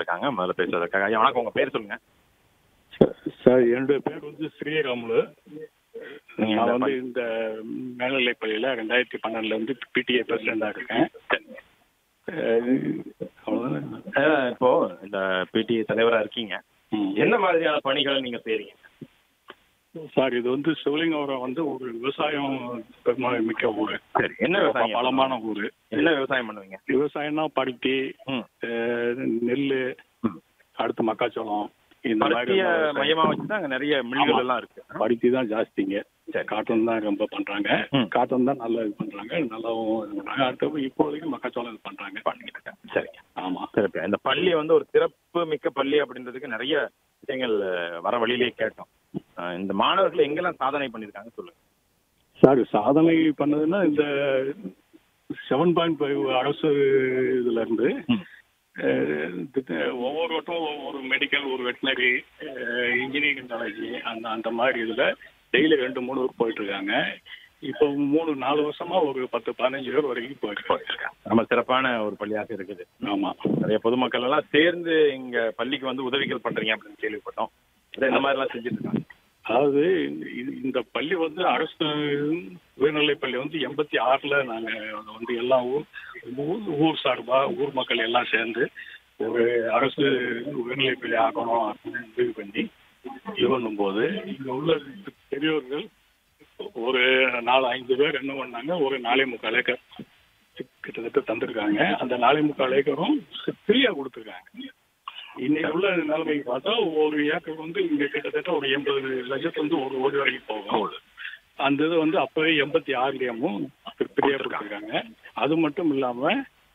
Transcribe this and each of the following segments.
இருக்காங்க முதல்ல பேசுவதற்காக ஐயா வணக்கம் உங்க பேர் சொல்லுங்க சார் என்னுடைய பேர் வந்து ஸ்ரீராமுலு நீங்க இந்த நான் வந்து பள்ளி- இந்த மேல்நிலைப் பள்ளியில் ரெண்டாயிரத்தி பன்னெண்டுல இருந்து பிடிஏ பிரசிடண்டாக இருக்கேன் அஹ் அவ்வளவுதான். அஹ் இப்போ இந்த பிடி தலைவரா இருக்கீங்க ம். என்ன மாதிரியான பணிகளை நீங்க செய்றீங்க சார் இது வந்து சிவலிங்கபுரம் வந்து ஒரு விவசாயம் பெரும்பாலும் மிக்க ஊர் சரி என்ன விவசாயம் பலமான ஊர் என்ன விவசாயம் பண்ணுவீங்க விவசாயம்னா பருத்தி ம். அஹ் நெல் ம். அடுத்து மக்காச்சோளம் இந்த மாதிரி பருத்திய விவசாயம். மையமா வச்சுதான் அங்க நிறைய மில்கள் எல்லாம் இருக்கு பருத்தி தான் ஜாஸ்திங்க சரி. காட்டன் தான் ரொம்ப பண்றாங்க ம். காட்டன் தான் நல்லா இது பண்றாங்க நல்லாவும் இது பண்றாங்க அடுத்து இப்போதைக்கு மக்காச்சோளம் இது பண்றாங்க பண்ணிட்டு இருக்கேன் சரி ஆமா சிறப்பு இந்த பள்ளி வந்து ஒரு சிறப்பு மிக்க பள்ளி அப்படின்றதுக்கு நிறைய விஷயங்கள் அஹ், வர வழியிலே கேட்டோம் அஹ், இந்த மாணவர்கள் எங்கெல்லாம் சாதனை பண்ணிருக்காங்க சொல்லுங்க சார் சாதனை பண்ணதுன்னா இந்த செவன் பாயிண்ட் ஃபைவ் அரசு இதுல இருந்து ம். அஹ், இது ஒவ்வொரு வட்டம் ஒவ்வொரு மெடிக்கல் ஒரு வெட்டினரி இன்ஜினியரிங் காலேஜ் அந்த அந்த மாதிரி இதுல டெய்லி ரெண்டு மூணு பேர் போயிட்டு இருக்காங்க இப்போ மூணு நாலு வருஷமா ஒரு பத்து பதினஞ்சு பேர் வரைக்கும் போயிட்டு இருக்காங்க நம்ம சிறப்பான ஒரு பள்ளியாக இருக்குது ஆமா நிறைய பொதுமக்கள் எல்லாம் சேர்ந்து இங்க பள்ளிக்கு வந்து உதவிகள் பண்றீங்க அப்படின்னு கேள்விப்பட்டோம் இதை இந்த மாதிரி எல்லாம் செஞ்சுட்டு இருக்காங்க அதாவது இந்த- இந்த பள்ளி வந்து அரசு உயர்நிலைப் பள்ளி வந்து எண்பத்தி ஆறுல நாங்க வந்து எல்லா ஊர் ஊர் ஊர் சார்பா ஊர் மக்கள் எல்லாம் சேர்ந்து ஒரு அரசு உயர்நிலைப் பள்ளி ஆகணும் அப்படின்னு முடிவு பண்ணி இது பண்ணும்போது இங்க உள்ள பெரியோர்கள் ஒரு நாலு ஐந்து பேர் என்ன பண்ணாங்க ஒரு நாலே முக்கால் ஏக்கர் கிட்டத்தட்ட தந்திருக்காங்க அந்த நாலே முக்கால் ஏக்கரும் ஃப்ரீயா கொடுத்துருக்காங்க இன்னைக்கு உள்ள நிலைமைக்கு பார்த்தா ஒரு ஏக்கர் வந்து இங்க கிட்டத்தட்ட ஒரு எண்பது லட்சத்து வந்து ஒரு கோடி வரைக்கும் போகும் அந்த இது வந்து அப்பவே எண்பத்தி ஆறுலயமும் ஃப்ரீயா கொடுத்துருக்காங்க அது மட்டும் இல்லாம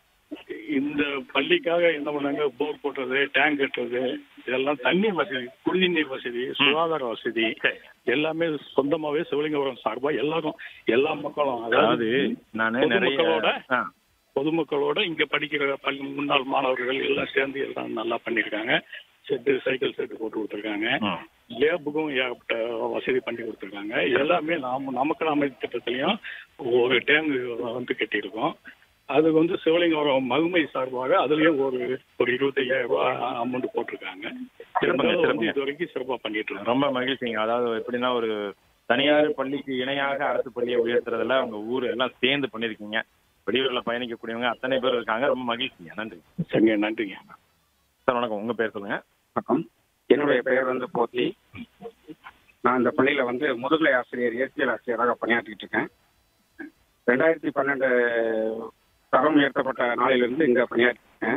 இந்த பள்ளிக்காக என்ன பண்ணாங்க போர் போடுறது டேங்க் கட்டுறது இதெல்லாம் தண்ணி வசதி குடிநீர் வசதி சுகாதார வசதி எல்லாமே சொந்தமாவே சிவலிங்கபுரம் சார்பா எல்லாரும் எல்லா மக்களும் அதாவது நான் நிறைய பொதுமக்களோட ஆ, பொதுமக்களோட இங்க படிக்கிற பள்ளி முன்னாள் மாணவர்கள் எல்லாம் சேர்ந்து எல்லாம் நல்லா பண்ணியிருக்காங்க செட்டு சைக்கிள் செட்டு போட்டு கொடுத்துருக்காங்க ம். லேபுக்கும் ஏகப்பட்ட வசதி பண்ணி கொடுத்துருக்காங்க எல்லாமே நாம நமக்கு நாம திட்டத்திலையும் ஒரு டேங்க் வந்து கட்டியிருக்கோம் அதுக்கு வந்து சிவலிங்கபுரம் மகுமை சார்பாக அதுலயும் ஒரு ஒரு இருபத்தையாயிரம் ரூபாய் அமௌண்ட் போட்டிருக்காங்க சிறப்புங்க, இருந்தாலும் வந்து சிறப்புங்க. இது வரைக்கும் சிறப்பா பண்ணிட்டு இருக்கோம் ரொம்ப மகிழ்ச்சிங்க அதாவது எப்படின்னா ஒரு தனியார் பள்ளிக்கு இணையாக அரசு பள்ளியை உயர்த்துறதுல உங்க ஊர் எல்லாம் சேர்ந்து பண்ணிருக்கீங்க வெளியூர்ல பயணிக்கக்கூடியவங்க அத்தனை பேர் இருக்காங்க ரொம்ப மகிழ்ச்சிங்க நன்றி சரிங்க நன்றிங்க சார் வணக்கம் உங்க பேர் சொல்லுங்க வணக்கம் என்னுடைய பெயர் வந்து போத்தி நான் இந்த பள்ளியில வந்து முதுகலை ஆசிரியர் இயற்பியல் ஆசிரியராக பணியாற்றிட்டு இருக்கேன் ரெண்டாயிரத்தி பன்னெண்டு தரம் உயர்த்தப்பட்ட நாளிலிருந்து இங்க பணியாற்றிருக்கேன்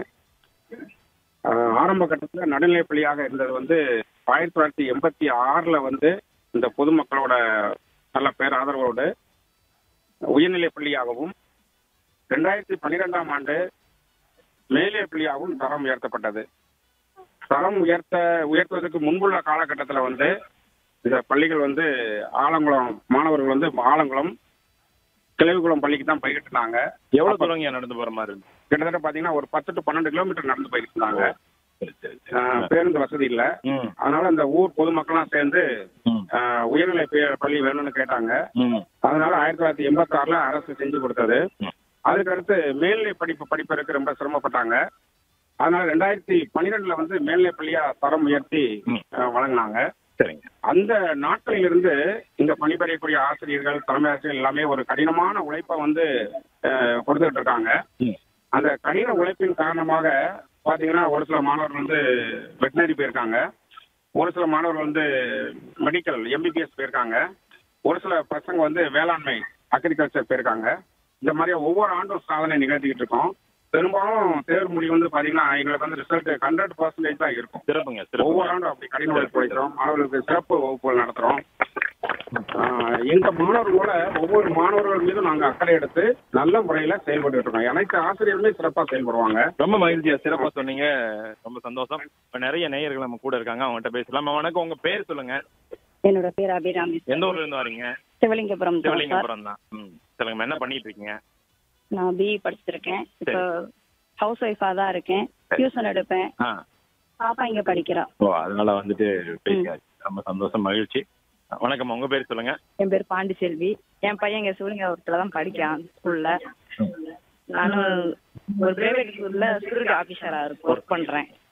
ஆஹ் ஆரம்ப கட்டத்தில் நடுநிலைப் பள்ளியாக இருந்தது வந்து ஆயிரத்தி தொள்ளாயிரத்தி எண்பத்தி ஆறுல வந்து இந்த பொதுமக்களோட நல்ல பேர் ஆதரவோடு உயர்நிலைப் பள்ளியாகவும் ரெண்டாயிரத்தி பன்னிரெண்டாம் ஆண்டு மேலே பள்ளியாகவும் தரம் உயர்த்தப்பட்டது தரம் உயர்த்த உயர்த்துவதற்கு முன்புள்ள காலகட்டத்தில் வந்து இந்த பள்ளிகள் வந்து ஆலங்குளம் மாணவர்கள் வந்து ஆலங்குளம் கிழவிக்குளம் பள்ளிக்கு தான் போய்கிட்டு இருந்தாங்க எவ்வளவு தூரம் இங்க நடந்து போற மாதிரி இருக்கு கிட்டத்தட்ட பாத்தீங்கன்னா ஒரு பத்து டு பன்னெண்டு கிலோமீட்டர் நடந்து போயிட்டு இருந்தாங்க சரி, சரி, ஆஹ் சரி. பேருந்து வசதி இல்ல ம், அதனால இந்த ஊர் பொதுமக்கள்லாம் சேர்ந்து ம், ஆஹ் உயர்நிலை பே- பள்ளி வேணும்னு கேட்டாங்க ம், அதனால ஆயிரத்தி தொள்ளாயிரத்தி எண்பத்தி ஆறுல அரசு செஞ்சு கொடுத்தது ம். அதுக்கடுத்து மேல்நிலை படிப்பு படிப்பதற்கு ரொம்ப சிரமப்பட்டாங்க அதனால ரெண்டாயிரத்தி பன்னிரெண்டுல வந்து மேல்நிலை பள்ளியா தரம் உயர்த்தி ம். ஆஹ் வழங்கினாங்க சரிங்க அந்த நாட்களில் இருந்து இங்க பணிபுரியக்கூடிய ஆசிரியர்கள் தலைமை ஆசிரியர்கள் எல்லாமே ஒரு கடினமான உழைப்பை வந்து ஆஹ் கொடுத்துட்டு இருக்காங்க ம். அந்த கடின உழைப்பின் காரணமாக பாத்தீங்கன்னா ஒரு சில மாணவர்கள் வந்து வெட்டினரி போயிருக்காங்க ஒரு சில மாணவர்கள் வந்து மெடிக்கல் எம்பிபிஎஸ் போயிருக்காங்க ஒரு சில பசங்க வந்து வேளாண்மை அக்ரிகல்ச்சர் போயிருக்காங்க இந்த மாதிரி ஒவ்வொரு ஆண்டும் சாதனை நிகழ்த்திக்கிட்டு இருக்கோம் பெரும்பாலும் தேர்வு முடிவு வந்து பாத்தீங்கன்னா எங்களுக்கு வந்து ரிசல்ட் ஹண்ட்ரட் பர்சன்டேஜ் தான் இருக்கும் சிறப்புங்க ஒவ்வொரு சிறப்புங்க ஆண்டும் அப்படி கடின உழைப்பு உழைக்கிறோம் மாணவர்களுக்கு சிறப்பு வகுப்புகள் நடத்துறோம் ஆஹ் எங்க மாணவர்களோட ஒவ்வொரு மாணவர்கள் மீதும் நாங்க அக்கறை எடுத்து நல்ல முறையில செயல்பட்டு இருக்கோம் அனைத்து ஆசிரியர்களுமே சிறப்பா செயல்படுவாங்க ரொம்ப மகிழ்ச்சியா சிறப்பா சொன்னீங்க ரொம்ப சந்தோஷம் இப்ப நிறைய நேயர்கள் நம்ம கூட இருக்காங்க அவங்ககிட்ட பேசலாம் வணக்கம் உங்க பேர் சொல்லுங்க என்னோட பேர் அபிராமி எந்த ஊர்ல இருந்து வரீங்க சிவலிங்கபுரம் தான் சார் சிவலிங்கபுரம் தான் ம் சொல்லுங்க என்ன பண்ணிட்டு இருக்கீங்க நான் பிஇ படிச்சிருக்கேன் இப்போ ஹவுஸ் ஒய்ஃபா தான் இருக்கேன் டியூஷன் எடுப்பேன் ஆ பாப்பா இங்க படிக்கிறா ஓ அதனால வந்துட்டு பேசியாச்சு ரொம்ப சந்தோஷம் மகிழ்ச்சி வணக்கம் உங்க பேர் சொல்லுங்க என் பேர் பாண்டிச்செல்வி என் பையன் இங்க சிவலிங்கபுரத்துல தான் படிக்கான் ஸ்கூல்ல நானும் ஒரு பிரைவேட் ஸ்கூல்ல செக்யூரிட்டி ஆபீசரா ஒர்க் பண்றேன்